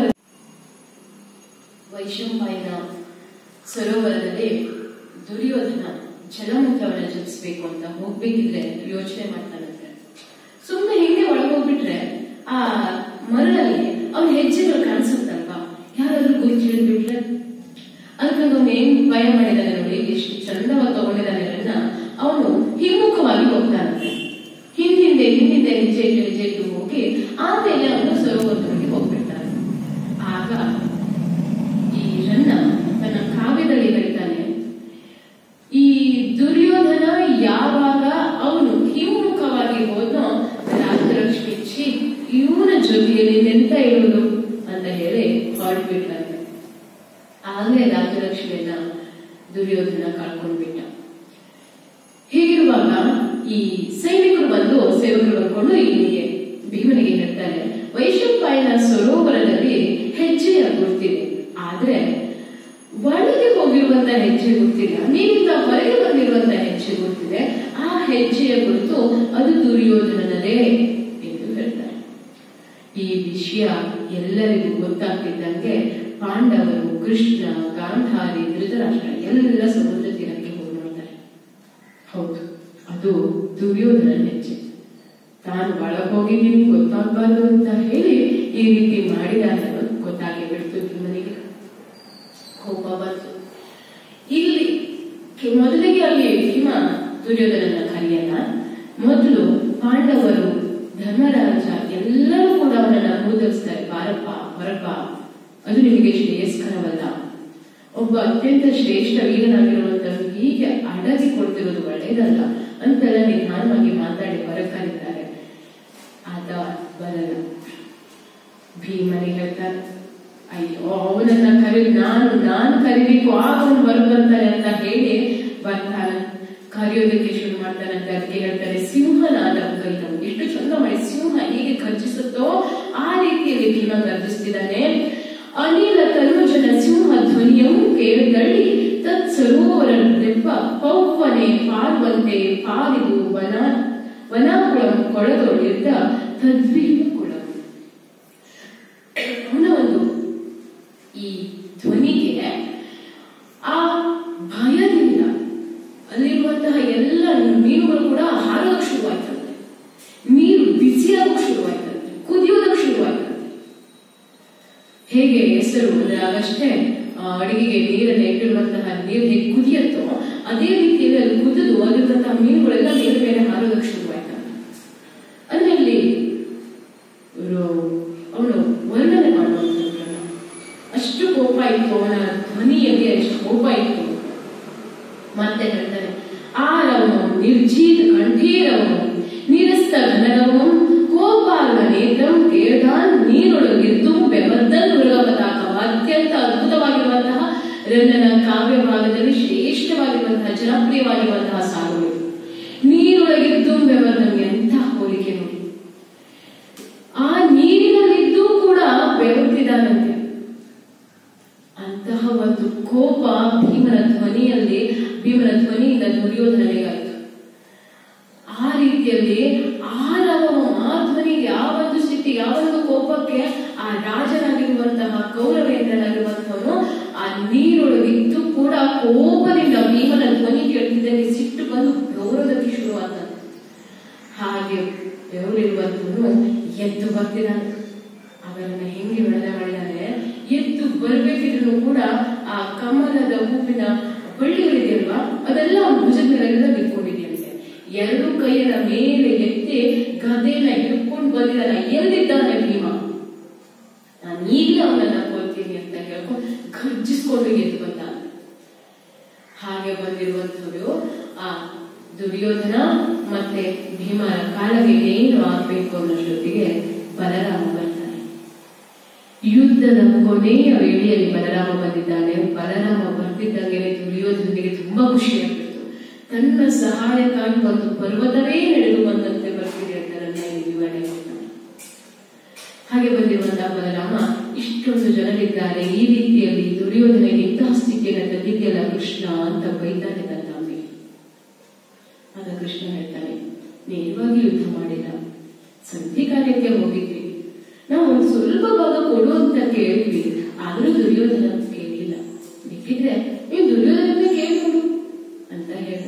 Speaker 1: ವೈಶಂಪಾಯನ ಸರೋವರದಲ್ಲಿ ದುರ್ಯೋಧನ ಜಲಮಂತ್ರವನ್ನ ಜಪಿಸ್ಬೇಕು ಅಂತ ಹೋಗ್ಬೇಕಿದ್ರೆ ಯೋಚನೆ ಮಾಡ್ತಾನಂತೆ ಸುಮ್ಮನೆ ಹಿಂದೆ ಒಳಗೆ ಹೋಗ್ಬಿಟ್ರೆ ಆ ಮರಳಲ್ಲಿ ಅವ್ನ ಹೆಜ್ಜೆಗಳು ಕಾಣಿಸುತ್ತಲ್ವಾ ಯಾರಾದ್ರೂ ಗುರುತು ಹಿಡಿದ್ಬಿಟ್ರೆ ಅದಕ್ಕೆ ಅವನು ಏನ್ ಭಯ ಮಾಡಿದಾನೆ ನೋಡಿ ಎಷ್ಟು ಚಂದವಾಗಿ ತಗೊಂಡಿದ್ದಾನೆ ಅದನ್ನ ಅವನು ಹಿಮ್ಮುಖವಾಗಿ ಹೋಗ್ತಾನಂತೆ ಹಿಂದಿಂದೆ ಹಿಂದಿಂದೆ ಹೆಜ್ಜೆ ಇಟ್ಟು ಹೆಜ್ಜೆ ಇಟ್ಟು ಹೋಗಿ ಆಮೇಲೆ ಅವನು ಸರೋವರದೊಳಗೆ ಹೋಗ್ಬಿಡ್ತಾನೆ ಆಗ ಈ ರನ್ನ ತನ್ನ ಕಾವ್ಯದಲ್ಲಿ ಹೇಳ್ತಾನೆ ಈ ದುರ್ಯೋಧನ ಯಾವಾಗ ಅವನು ಹಿಮ್ಮುಖವಾಗಿ ಹೋದ್ನೋ ರಾಜಲಕ್ಷ್ಮಿ ಛೀ ಇವನ ಜೊತೆಯಲ್ಲಿ ನಿಂತ ಇರುವುದು ಅಂತ ಹೇಳಿ ಹೊರಟ್ಬಿಟ್ರಂತೆ ಆಗಲೇ ರಾಜಲಕ್ಷ್ಮಿಯನ್ನ ದುರ್ಯೋಧನ ಕಳ್ಕೊಂಡ್ಬಿಟ್ಟ ಹೀಗಿರುವಾಗ ಈ ಸೈನಿಕರು ಬಂದು ಸೇವಕರು ಬಂದ್ಕೊಂಡು ಇಲ್ಲಿಗೆ ಭೀಮನಿಗೆ ಹೇಳ್ತಾರೆ ವೈಶಂಪಾಯನ ಸರೋವರದಲ್ಲಿ ಹೆಜ್ಜೆಯ ಗುರ್ತಿದೆ ಆದ್ರೆ ಒಳಗೆ ಹೋಗಿರುವಂತ ಹೆಜ್ಜೆ ಗೊತ್ತಿಲ್ಲ ನೀವಿಂದ ಹೊರಗೆ ಬಂದಿರುವಂತ ಹೆಜ್ಜೆ ಗೊತ್ತಿದೆ ಆ ಹೆಜ್ಜೆಯ ಗುರುತು ಅದು ದುರ್ಯೋಧನನದೇ ಎಂದು ಹೇಳ್ತಾರೆ ಈ ವಿಷಯ ಎಲ್ಲರಿಗೂ ಗೊತ್ತಾಗ್ತಿದ್ದಂಗೆ ಪಾಂಡವರು ಕೃಷ್ಣ ಗಾಂಧಾರಿ ಧೃತರಾಷ್ಟ್ರ ಎಲ್ಲ ಸಮುದ್ರ ತೀರಕ್ಕೆ ಹೋಗಿ ನೋಡ್ತಾರೆ ಹೌದು ಅದು ದುರ್ಯೋಧನ ಹೆಜ್ಜೆ ತಾನು ಒಳಗೆ ಹೋಗಿದ್ದೀನಿ ಗೊತ್ತಾಗಬಾರ್ದು ಅಂತ ಹೇಳಿ ಈ ರೀತಿ ಮಾಡಿದ ಅನ್ನೋದು ಗೊತ್ತಾಗಿ ಬಿಡ್ತು ಭೀಮನಿಗೆ ಕೋಪ ಬಂತು ಇಲ್ಲಿ ಕೆ- ಮೊದಲಿಗೆ ಅಲ್ಲಿ ಭೀಮ ದುರ್ಯೋಧನನ ಕರೆಯಲ್ಲ ಮೊದಲು ಪಾಂಡವರು ಧರ್ಮರಾಜ ಎಲ್ಲರೂ ಕೂಡ ಅವನನ್ನ ಮೂದರಿಸ್ತಾರೆ ಬಾರಪ್ಪ ಹೊರಪ್ಪ ಅದು ನಿಮಗೆ ಶ್ರೇಯಸ್ಕರವಲ್ಲ ಒಬ್ಬ ಅತ್ಯಂತ ಶ್ರೇಷ್ಠ ವೀರನಾಗಿರುವಂತರು ಹೀಗೆ ಅಡಗಿ ಕೊಡ್ತಿರೋದು ಒಳ್ಳೇದಲ್ಲ ಅಂತೆಲ್ಲ ನಿಧಾನವಾಗಿ ಮಾತಾಡಿ ಹೊರಗೆ ಕರೀತಾರೆ ಆತ ಬರಲ್ಲ ಭೀಮನಿಗೆ ಹೇಳ್ತಾರೆ ಅಯ್ಯೋ ಅವನನ್ನ ಕರಿ ನಾನು ನಾನು ಕರಿಬೇಕು ಆಗ ಅವನು ಹೊರಗೆ ಬರ್ತಾನೆ ಅಂತ ಹೇಳಿ ಬರ್ತಾನೆ ಕರೆಯೋದಕ್ಕೆ ಶುರು ಮಾಡ್ತಾನೆ ಅಂತ ಅದಕ್ಕೆ ಹೇಳ್ತಾರೆ ಸಿಂಹನಾದ ಕೈತವು ಎಷ್ಟು ಚಂದ ಮಾಡಿ ಸಿಂಹ ಹೇಗೆ ಗರ್ಜಿಸುತ್ತೋ ಆ ರೀತಿಯಲ್ಲಿ ಭೀಮ ಗರ್ಜಿಸ್ತಿದ್ದಾನೆ ಅನಿಲ ತನುಜನ ಸಿಂಹ ಧ್ವನಿಯಂ ಕೇಳಿದಳ್ಳಿ ತತ್ ಸರೋವರ ದೆಬ್ಬ ಪೌವನೆ ಪಾರ್ವಂತೆ ಪಾರಿದು ವನ ವನಾಕುಳಂ ಕೊಳದೊಳಿದ್ದ ತದ್ವೀಪ ಕುಳಂ ಅವನ ಒಂದು ಈ ಧ್ವನಿಗೆ ಆ ಭಯದಿಂದ ಅಲ್ಲಿರುವಂತಹ ಎಲ್ಲ ಮೀನುಗಳು ಕೂಡ ಹಾರೋದಕ್ಕೆ ಶುರುವಾಯ್ತಂತೆ ನೀರು ಬಿಸಿಯಾಗಕ್ಕೆ ಶುರುವಾಯ್ತಂತೆ ಕುದಿಯೋದಕ್ಕೆ ಶುರುವಾಯ್ತಂತೆ ಹೇಗೆ ಹೆಸರು ಅಂದ್ರೆ ಆಗಷ್ಟೇ ಆ, ಅಡಿಗೆಗೆ ನೀರನ್ನು ಇಟ್ಟಿರುವಂತಹ ನೀರು ಹೇಗೆ ಕುದಿಯತ್ತೋ ಅದೇ ರೀತಿಯಲ್ಲಿ ಅದು ಕುದಿದು ಅಲ್ಲಿರುವಂತಹ ಮೀನುಗಳೆಲ್ಲ ಮೇಲೆ ಮೇಲೆ ಹಾರೋದಕ್ಕೆ ಶುರುವಾಯ್ತಂತೆ ಅಂದ್ರೆ ಇಲ್ಲಿ ಇವ್ರು ಅವನು ವರ್ಣನೆ ಮಾಡುವಂಥದ್ದನ್ನ ಅಷ್ಟು ಕೋಪ ಇತ್ತು ಅವನ ಧ್ವನಿಯಲ್ಲಿ ಅಷ್ಟು ಕೋಪ ಇತ್ತು ಮತ್ತೆ ಹೇಳ್ತಾರೆ ಆರವನು ನಿರ್ಜೀತ ಕಂಠೀರವನು ನಿರಸ್ತ ಘನರವನು ಕೋಪಾಲ ನೇತ್ರಂ ಕೇಳ್ದಾನ್ ನೀರೊಳಗಿದ್ದು ಬೆವರ್ದನ್ ಮೃಗಪತಾಕವ ಅತ್ಯಂತ ಅದ್ಭುತವಾಗಿರುವಂತಹ ರನ್ನನ ಕಾವ್ಯ ಭಾಗದಲ್ಲಿ ಶ್ರೇಷ್ಠವಾಗಿರುವಂತಹ ಜನಪ್ರಿಯವಾಗಿರುವಂತಹ ಸಾಲುಗಳು ನೀರೊಳಗಿದ್ದು ಬೆವರ್ದನ್ ಎಂಥ ಹೋಲಿಕೆ ನೋಡಿ ಆ ನೀರಿನಲ್ಲಿದ್ದೂ ಕೂಡ ಬೆವರ್ತಿದ್ದಾನಂತೆ ಅಂತಹ ಒಂದು ಕೋಪ ಭೀಮನ ಧ್ವನಿಯಲ್ಲಿ ಭೀಮನ ಧ್ವನಿಯಿಂದ ದುರ್ಯೋಧನನಿಗಾಯಿತು ಆ ರೀತಿಯಲ್ಲಿ ಆರವ ಆ ಧ್ವನಿಗೆ ಆ ಒಂದು ಸ್ಥಿತಿ ಯಾವ ಒಂದು ಕೋಪಕ್ಕೆ ಆ ರಾಜನಾಗಿರುವಂತಹ ಕೌರವೇಂದ್ರನಾಗಿರುವಂತವನು ಆ ನೀರೊಳಗಿದ್ದು ಕೂಡ ಕೋಪದಿಂದ ಭೀಮನ ಧ್ವನಿ ಕೇಳ್ತಿದ್ದಂಗೆ ಸಿಟ್ಟು ಬಂದು ಗೌರವಕ್ಕೆ ಶುರುವಾದಂತೆ ಹಾಗೆ ಬೆವರಿರುವಂತವನು ಎದ್ದು ಬರ್ತಿದ್ದಾನೆ ಅವರನ್ನ ಹೆಂಗೆ ವರ್ಣನೆ ಮಾಡಿದಾನೆ ಎದ್ದು ಬರ್ಬೇಕಿದ್ರು ಕೂಡ ಆ ಕಮಲದ ಹೂವಿನ ಬಳ್ಳಿಗಳಿದೆಯಲ್ವಾ ಅದೆಲ್ಲ ಅವನ ಭುಜದ ಮೇಲೆಲ್ಲ ಬಿಟ್ಕೊಂಡಿದೆಯಂತೆ ಎರಡು ಕೈಯನ್ನ ಮೇಲೆ ಎತ್ತಿ ಗದೆನ ಹಿಡ್ಕೊಂಡು ಬಂದಿದ್ದಾನೆ ಎಲ್ಲಿದ್ದಾನೆ ಭೀಮ ನಾನು ಈಗಲೇ ಅವನನ್ನ ಕೊಲ್ತೀನಿ ಅಂತ ಹೇಳ್ಕೊಂಡು ಗರ್ಜಿಸ್ಕೊಂಡು ಎದ್ದು ಬಂದ ಹಾಗೆ ಬಂದಿರುವಂತವರು ಆ ದುರ್ಯೋಧನ ಮತ್ತೆ ಭೀಮರ ಕಾಲಗೆ ಏನು ಆಗ್ಬೇಕು ಅನ್ನೋಷ್ಟೊತ್ತಿಗೆ ಬಲರಾಮ ಬರ್ತಾನೆ ಯುದ್ಧದ ಕೊನೆಯ ವೇಳೆಯಲ್ಲಿ ಬಲರಾಮ ಬಂದಿದ್ದಾನೆ ಬಲರಾಮ ಬರ್ತಿದ್ದಂಗೆ ದುರ್ಯೋಧನಿಗೆ ತುಂಬಾ ಖುಷಿ ಆಗ್ತಿತ್ತು ತನ್ನ ಸಹಾಯಕ್ಕಾಗಿ ಒಂದು ಪರ್ವತವೇ ನಡೆದು ಬಂದಂತೆ ಬರ್ತಿದೆ ಅಂತ ನನ್ನ ಈ ವಿವರಣೆ ಮಾಡ್ತಾನೆ. ಹಾಗೆ ಬಂದಿರುವಂತಹ ಬಲರಾಮ ಇಷ್ಟೊಂದು ಜನರಿದ್ದಾರೆ ಈ ರೀತಿಯಲ್ಲಿ ದುರ್ಯೋಧನಿಗೆ ಇಂತಹ ಸ್ಥಿತಿಯನ್ನು ತಂದಿದೆಯಲ್ಲ ಕೃಷ್ಣ ಅಂತ ಬೈತಾನೆ ತನ್ನ ತಮ್ಮಿಗೆ ಆಗ ಕೃಷ್ಣ ಹೇಳ್ತಾನೆ ನೇರವಾಗಿ ಯುದ್ಧ ಮಾಡಿಲ್ಲ ಸಂಧಿ ಕಾರ್ಯಕ್ಕೆ ಹೋಗಿದ್ವಿ ನಾವು ಒಂದು ಸ್ವಲ್ಪ ಭಾಗ ಕೊಡು ಅಂತ ಕೇಳಿದ್ವಿ ಆದ್ರೂ ದುರ್ಯೋಧನ ಕೇಳಿಲ್ಲ ಬೇಕಿದ್ರೆ ನೀವು ದುರ್ಯೋಧನ ಕೇಳ್ಕೊಡು ಅಂತ ಹೇಳ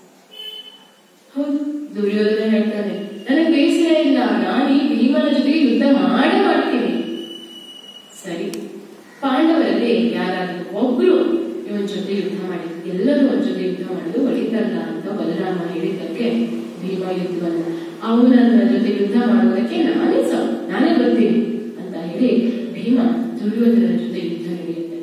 Speaker 1: ಹೌದು ದುರ್ಯೋಧನ ಹೇಳ್ತಾನೆ ನನಗೆ ಬೇಸರ ಇಲ್ಲ ನಾನು ಈ ಭೀಮನ ಜೊತೆ ಯುದ್ಧ ಮಾಡೇ ಮಾಡ್ತೀನಿ ಸರಿ ಪಾಂಡವರಲ್ಲಿ ಯಾರಾದ್ರೂ ಒಬ್ರು ಇವನ್ ಜೊತೆ ಯುದ್ಧ ಮಾಡಿ ಎಲ್ಲರೂ ಅವನ ಜೊತೆ ಯುದ್ಧ ಮಾಡಿದ್ರು ಒಳಿತಲ್ಲ ಅಂತ ಬಲರಾಮ ಹೇಳಿದ್ದಕ್ಕೆ ಭೀಮ ಯುದ್ಧವನ್ನ ಅವನನ್ನ ಜೊತೆ ಯುದ್ಧ ಮಾಡುವುದಕ್ಕೆ ನಾನೇ ಸ ನಾನೇ ಬರ್ತೀನಿ ಅಂತ ಹೇಳಿ ಭೀಮ ದುರ್ಯೋಧನ ಜೊತೆ ಯುದ್ಧ ನಡೆಯುತ್ತೆ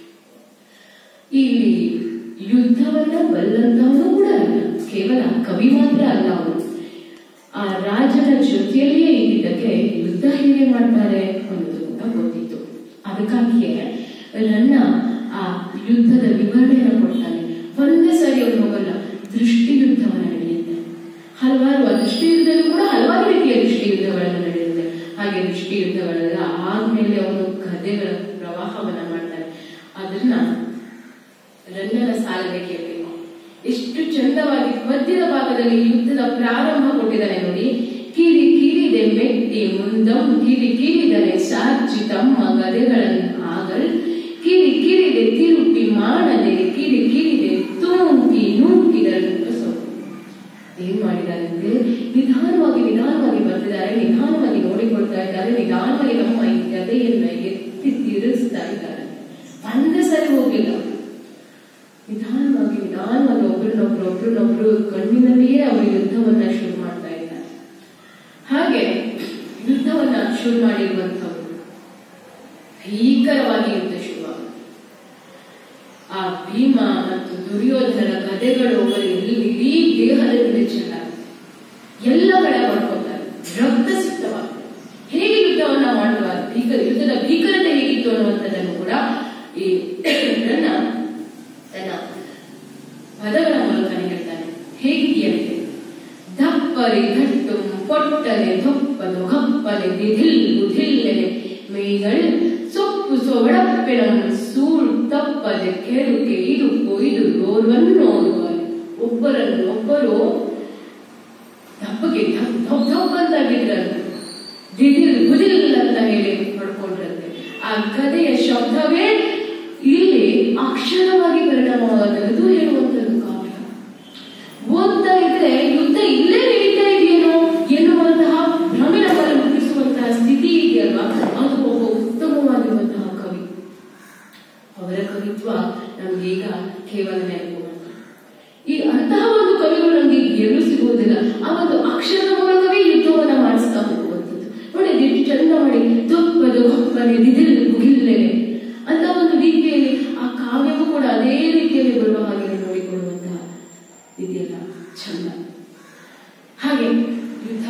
Speaker 1: ಇಲ್ಲಿ ಯುದ್ಧವನ್ನ ಬಲ್ಲಂತವನು ಕೂಡ ಅಲ್ಲ ಕೇವಲ ಕವಿ ಮಾತ್ರ ಅಲ್ಲ ಅವನು ಆ ರಾಜನ ಜೊತೆಯಲ್ಲಿಯೇ ಇದ್ದಿದ್ದಕ್ಕೆ ಯುದ್ಧ ಹೇಗೆ ಮಾಡ್ತಾರೆ ಅನ್ನೋದು ಕೂಡ ಗೊತ್ತಿತ್ತು ಅದಕ್ಕಾಗಿಯೇ ನನ್ನ ಆ ಯುದ್ಧದ ವಿವರಣೆಯನ್ನು ಕೊಡ್ತಾನೆ ಒಂದೇ ಸರಿ ಅವನು ಹೋಗಲ್ಲ ದೃಷ್ಟಿ ಯುದ್ಧವನ್ನ ನಡೆಯುತ್ತೆ ಹಲವಾರು ಆ ದೃಷ್ಟಿ ಯುದ್ಧದಲ್ಲೂ ಕೂಡ ಹಲವಾರು ರೀತಿಯ ದೃಷ್ಟಿ ಯುದ್ಧಗಳನ್ನು ನಡೆಯುತ್ತೆ ಹಾಗೆ ದೃಷ್ಟಿ ಯುದ್ಧಗಳೆಲ್ಲ ಆದ್ಮೇಲೆ ಅವನು ಕಥೆಗಳ ಪ್ರವಾಹವನ್ನ ಮಾಡ್ತಾರೆ ಅದನ್ನ ರನ್ನನ ಸಾಲನೆ ಕೇಳಬೇಕು ಎಷ್ಟು ಚಂದವಾಗಿ ಪದ್ಯದ ಭಾಗದಲ್ಲಿ ಯುದ್ಧದ ಪ್ರಾರಂಭ ಕೊಟ್ಟಿದ್ದಾನೆ ನೋಡಿ ಕಿರಿ ಕಿರಿದೆ ಮೆಟ್ಟಿ ಮುಂದಂ ಕಿರಿ ಕಿರಿದರೆ ಸಾಚಿ ತಮ್ಮ ಗದೆಗಳನ್ನು ಆಗಲ್ ಕಿರಿ ಕಿರಿದೆ ತಿರುಪಿ ಮಾಡದೆ ಕಿರಿ ಕಿರಿದೆ ತೂಂಕಿ ನೂಕಿದರು ಏನ್ ಮಾಡಿದ್ದಾರೆ ಅಂದ್ರೆ ನಿಧಾನವಾಗಿ ನಿಧಾನವಾಗಿ ಬರ್ತಿದ್ದಾರೆ ನಿಧಾನವಾಗಿ ನೋಡಿಕೊಳ್ತಾ ಇದ್ದಾರೆ ನಿಧಾನವಾಗಿ ನಮ್ಮ ಈ ಗದೆಯನ್ನ ಎತ್ತಿ ತಿರುಗಿಸ್ತಾ ಇದ್ದಾರೆ ಒಂದೇ ಸರಿ ಹೋಗಿಲ್ಲ ನಿಧಾನವಾಗಿ ನಿಧಾನವಾಗಿ ಒಬ್ರನ್ನೊಬ್ರು ಒಬ್ರನ್ನೊಬ್ರು ಕಣ್ಣಿನಲ್ಲಿಯೇ ಅವರು ಯುದ್ಧವನ್ನ ಶುರು ಮಾಡ್ತಾ ಇದ್ದಾರೆ ಹಾಗೆ ಯುದ್ಧವನ್ನ ಶುರು ಮಾಡಿರುವಂತವರು ಭೀಕರವಾಗಿ ಯುದ್ಧ ಶುರುವಾಗುತ್ತೆ ಆ ಭೀಮ ಮತ್ತು ದುರ್ಯೋಧನರ ಕಥೆಗಳು ಅವರ ಎಲ್ಲಿ ಇಡೀ ದೇಹದ ಮೇಲೆ ಚೆಲ್ಲಾಗುತ್ತೆ ಎಲ್ಲ ಕಡೆ ಮಾಡ್ಕೊತಾರೆ ರಕ್ತ ಸಿಕ್ತವಾಗುತ್ತೆ ಹೇಗೆ ಯುದ್ಧವನ್ನ ಮಾಡುವ ಭೀಕರ ಯುದ್ಧದ ಭೀಕರತೆ ಹೇಗಿತ್ತು ಅನ್ನುವಂಥದ್ದನ್ನು ಕೂಡ ಈ ನನ್ನ ತನ್ನ ಪದಗಳ ಮೂಲಕ ಹೇಳ್ತಾನೆ ಹೇಗಿದೆಯಂತೆ ದಪ್ಪರೆ ಧಟ್ಟು ಪೊಟ್ಟಲೆ ದೊಪ್ಪದು ಗಪ್ಪಲೆ ದಿಧಿಲ್ ಬುಧಿಲ್ಲೆನೆ ಮೈಗಳ್ ಸೊಪ್ಪು ಸೊವಡಪ್ಪೆನ ಸೂಳ್ ತಪ್ಪದೆ ಕೆಡುಕೆ ಇದು ಕೊಯ್ದು ಓರ್ವನ್ನೋಡುವರು ಒಬ್ಬರನ್ನು ಒಬ್ಬರು ದಪ್ಪಗೆ ಧಪ್ ಧಪ್ ಧಪ್ ಅಂತ ಬಿದ್ದರು ದಿದಿಲ್ ಬುದಿಲ್ ಅಂತ ಹೇಳಿ ಪಡ್ಕೊಂಡ್ರಂತೆ ಆ ಕಥೆಯ ಶಬ್ದವೇ ಇಲ್ಲಿ ಅಕ್ಷರವಾಗಿ ಪರಿಣಾಮವಾದದ್ದು ಹೇಳುವಂಥದ್ದು ಕಾವ್ಯ ಓದ್ತಾ ಇದ್ರೆ ಯುದ್ಧ ಇಲ್ಲೇ ನಡೀತಾ ಇದೆಯೇನೋ ಎನ್ನುವಂತಹ ಭ್ರಮೆ ನಮ್ಮಲ್ಲಿ ಹುಟ್ಟಿಸುವಂತಹ ಸ್ಥಿತಿ ಇದೆಯಲ್ವಾ ಅದು ಒಬ್ಬ ಉತ್ತಮವಾಗಿರುವಂತಹ ಕವಿ ಅವರ ಕವಿತ್ವ ನಮ್ಗೀಗ ಕೇವಲ ನೆನಪು ಮಾತ್ರ. ಈ ಅಂತಹ ಒಂದು ಕವಿಗಳು ನಮ್ಗೆ ಎಲ್ಲೂ ಸಿಗುವುದಿಲ್ಲ ಆ ಒಂದು ಅಕ್ಷರದ ಮೂಲಕವೇ ಯುದ್ಧವನ್ನ ಮಾಡಿಸ್ತಾ ಹೋಗುವಂಥದ್ದು ನೋಡಿ ಅದು ಎಷ್ಟು ಚಂದ ಮಾಡಿ ದೊಪ್ಪದು ಗೊಪ್ಪನೆ ದಿದಿಲ್ ಮುಗಿಲ್ಲೆನೆ ಅಂತ ಒಂದು ರೀತಿಯಲ್ಲಿ ಆ ಕಾವ್ಯವೂ ಕೂಡ ಅದೇ ರೀತಿಯಲ್ಲಿ ಬರುವ ಹಾಗೆ ನೋಡಿಕೊಳ್ಳುವಂತಹ ಇದೆಯಲ್ಲ ಚಂದ ಹಾಗೆ ಯುದ್ಧ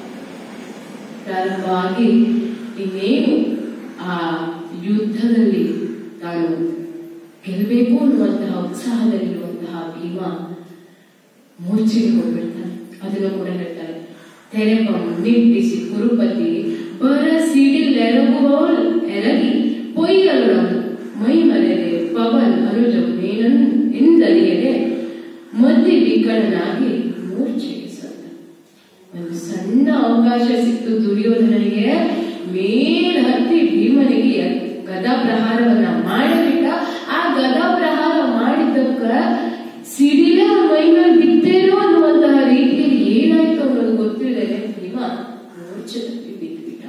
Speaker 1: ಪ್ರಾರಂಭವಾಗಿ ಇನ್ನೇನು ಆ ಯುದ್ಧದಲ್ಲಿ ತಾನು ಗೆಲ್ಲಬೇಕು ಅನ್ನುವಂತಹ ಉತ್ಸಾಹದಲ್ಲಿರುವಂತಹ ಭೀಮ ಮೂರ್ಛೆಗೆ ಹೋಗ್ಬಿಡ್ತಾನೆ ಅದನ್ನು ಕೂಡ ಹೇಳ್ತಾರೆ ತೆರೆಪಂ ನಿಟ್ಟಿಸಿ ಕುರುಪತಿ ಬರ ಸಿಡಿಲೆರಗುವವൾ ಎರಗಿ ಪೊಯ್ಯಲೊಳಂ ಮೈ ಮರೆದೆ ಪವನ್ ಅನುಜ ಮೇನನ್ ಎಂದರಿಯದೆ ಮಧ್ಯೆ ವಿಕಳನಾಗಿ ಮೂರ್ಛೆಗೆ ಸತ್ತ ಒಂದು ಸಣ್ಣ ಅವಕಾಶ ಸಿಕ್ತು ದುರ್ಯೋಧನನಿಗೆ ಮೇಲ್ ಹತ್ತಿ ಭೀಮನಿಗೆ ಗದಾ ಪ್ರಹಾರವನ್ನ ಮಾಡಿಬಿಟ್ಟ ಆ ಗದಾ ಪ್ರಹಾರ ಮಾಡಿದ್ದಕ್ಕ ಸಿಡಿಲೆ ಅವನ ಮೈ ಮೇಲೆ ಬಿತ್ತೇನೋ ಅನ್ನುವಂತಹ ರೀತಿಯಲ್ಲಿ ಏನಾಯ್ತು ಅನ್ನೋದು ಗೊತ್ತಿಲ್ಲದೆ ಭೀಮ ಮೂರ್ಛೆ ತಪ್ಪಿ ಬಿದ್ದುಬಿಟ್ಟ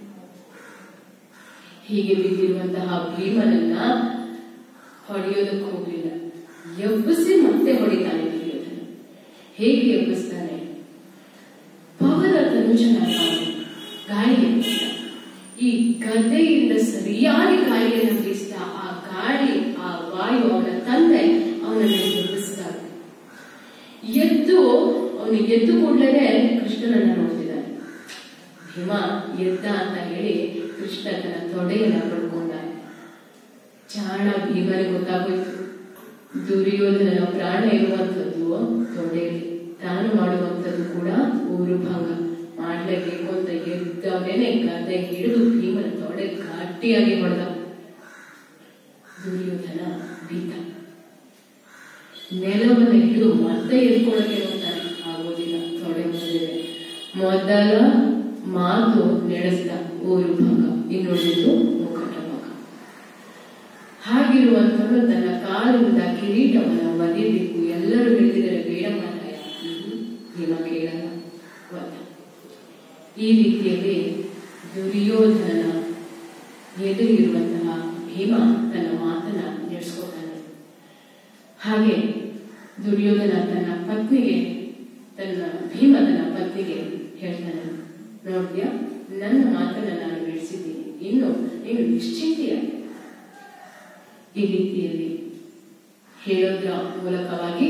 Speaker 1: ಹೀಗೆ ಬಿದ್ದಿರುವಂತಹ ಭೀಮನನ್ನ ಹೊಡೆಯೋದಕ್ಕೆ ಹೋಗ್ಲಿಲ್ಲ ಎಬ್ಬಿಸಿ ಮತ್ತೆ ಹೊಡಿತಾನೆ ದುರ್ಯೋಧನ ಹೇಗೆ ಎಬ್ಬಿಸ್ತಾನೆ ಪವನ ತನುಜನ ಗಾಳಿ ಎಬ್ಬಿಸ್ದ. ಈ ಗದೆಯಿಂದ ಸರಿಯಾಗಿ ಗಾಳಿಯನ್ನು ಬೀಸಿದ ಆ ಗಾಳಿ ಆ ವಾಯು ಅವನ ತಂದೆ ಅವನನ್ನು ಎಬ್ಬಿಸ್ತಾರೆ ಎದ್ದು ಅವನು ಎದ್ದು ಕೂಡಲೇ ಕೃಷ್ಣನನ್ನ ನೋಡ್ತಿದ್ದಾನೆ ಭೀಮ ಎದ್ದ ಅಂತ ಹೇಳಿ ಕೃಷ್ಣ ತನ್ನ ತೊಡೆಯನ್ನ ಪಡ್ಕೊಂಡ ಚಾಣ ಭೀಮನಿಗೆ ಗೊತ್ತಾಗೋಯ್ತು ದುರ್ಯೋಧನನ ಪ್ರಾಣ ಇರುವಂಥದ್ದು ತೊಡೆಯಲ್ಲಿ ತಾನು ಮಾಡುವಂಥದ್ದು ಕೂಡ ಊರು ಭಂಗ ಮಾಡ್ಲೇಬೇಕು ಅಂತ ಎದ್ದವನೇನೆ ಗದೆ ಹಿಡಿದು ಭೀಮನ ತೊಡೆ ಗಟ್ಟಿಯಾಗಿ ಹೊಡೆದ ದುರ್ಯೋಧನ ಬೀತ ನೆಲವನ್ನು ಹಿಡಿದು ಮತ್ತೆ ಎದ್ಕೊಳ್ಳಕ್ಕೆ ನೋಡ್ತಾನೆ ಆಗೋದಿಲ್ಲ ತೊಡೆ ಮುರಿದಿದೆ ಮೊದಲ ಮಾತು ನಡೆಸಿದ ಊರು ಭಾಗ ಇನ್ನುಳಿದು ಮುಖಟ ಭಾಗ ಹಾಗಿರುವಂತವನು ತನ್ನ ಕಾಲಿನಿಂದ ಕಿರೀಟವನ್ನು ಒದಿಬೇಕು ಎಲ್ಲರೂ ಹೇಳಿದರೆ ಬೇಡ ಮಾರಾಯ ಹ್ಮ್, ಭೀಮ ಕೇಳಲ್ಲ ಒದ್ದ. ಈ ರೀತಿಯಲ್ಲಿ ದುರ್ಯೋಧನನ ಎದುರಿರುವಂತಹ ಭೀಮ ತನ್ನ ಮಾತನ್ನ ನಡೆಸ್ಕೊತಾನೆ ಹಾಗೆ ದುರ್ಯೋಧನ ತನ್ನ ಪತ್ನಿಗೆ ತನ್ನ ಭೀಮ ತನ್ನ ಪತ್ನಿಗೆ ಹೇಳ್ತಾನೆ ನೋಡ್ತೀಯ ನನ್ನ ಮಾತನ್ನ ನಾನು ನಡೆಸಿದ್ದೀನಿ ಇನ್ನು ನೀನು ನಿಶ್ಚಿಂತೆಯಾಗಿ ಈ ರೀತಿಯಲ್ಲಿ ಹೇಳೋದ್ರ ಮೂಲಕವಾಗಿ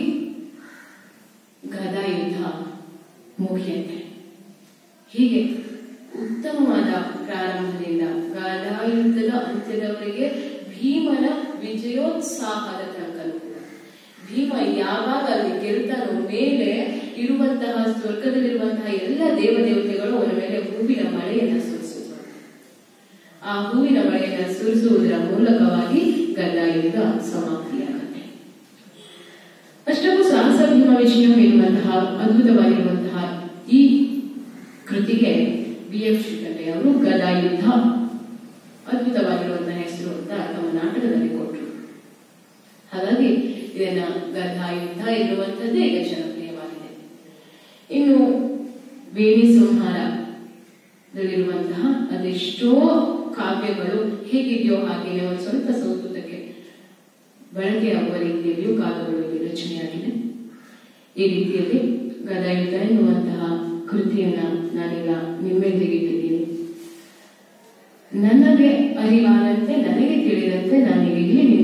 Speaker 1: ಗದಾ ಯುದ್ಧ ಮುಗಿಯತ್ತೆ ಹೀಗೆ ಉತ್ತಮವಾದ ಪ್ರಾರಂಭದಿಂದ ಗದಾ ಯುದ್ಧದ ಅಂತ್ಯದವರೆಗೆ ಭೀಮನ ವಿಜಯೋತ್ಸಾಹದ ತನಕನೂ ಕೂಡ ಭೀಮ ಯಾವಾಗ ಅಲ್ಲಿ ಗೆಲ್ತಾನೋ ಮೇಲೆ ಇರುವಂತಹ ಸ್ವರ್ಗದಲ್ಲಿರುವಂತಹ ಎಲ್ಲ ದೇವದೇವತೆಗಳು ಅವನ ಮೇಲೆ ಹೂವಿನ ಮಳೆಯನ್ನ ಸುರಿಸಿದ್ರು ಆ ಹೂವಿನ ಮಳೆಯನ್ನ ಸುರಿಸುವುದರ ಮೂಲಕವಾಗಿ ಗದಾ ಯುದ್ಧ ಸಮಾಪ್ತಿಯಾಗುತ್ತೆ ಅಷ್ಟಕ್ಕೂ ಸಹ ವಿಜಯಂ ಎನ್ನುವಂತಹ ಅದ್ಭುತವಾಗಿರುವಂತಹ ಈ ಕೃತಿಗೆ ಬಿ ಎಫ್ ಶ್ರೀಕಂಠೆ ಅವರು ಗದಾ ಯುದ್ಧ ಅದ್ಭುತವಾಗಿರುವಂತಹ ಹೆಸರು ಅಂತ ತಮ್ಮ ನಾಟಕದಲ್ಲಿ ಕೊಟ್ಟರು ಹಾಗಾಗಿ ಇದನ್ನ ಗದಾ ಯುದ್ಧ ಎನ್ನುವಂಥದ್ದೇ ಈಗ ಜನಪ್ರಿಯವಾಗಿದೆ ಇನ್ನು ವೇಣಿ ಸಂಹಾರದಲ್ಲಿರುವಂತಹ ಅದೆಷ್ಟೋ ಕಾವ್ಯಗಳು ಹೇಗಿದೆಯೋ ಹಾಗೆಯೇ ಒಂದು ಸ್ವಲ್ಪ ಸಂಸ್ಕೃತಕ್ಕೆ ಬಳಕೆಯಾಗುವ ರೀತಿಯಲ್ಲಿಯೂ ಕಾವ್ಯಗಳು ಇಲ್ಲಿ ರಚನೆಯಾಗಿದೆ ಈ ರೀತಿಯಲ್ಲಿ ಗದಾಯುಧ ಎನ್ನುವಂತಹ ಕೃತಿಯನ್ನ ನಾನೀಗ ನಿಮ್ಮೆದುರಿಗೆ ಇಟ್ಟಿದ್ದೀನಿ ನನಗೆ ಅರಿವಾದಂತೆ ನನಗೆ ತಿಳಿದಂತೆ ನಾನೀಗ ಇಲ್ಲಿ ನಿಮ್ಮ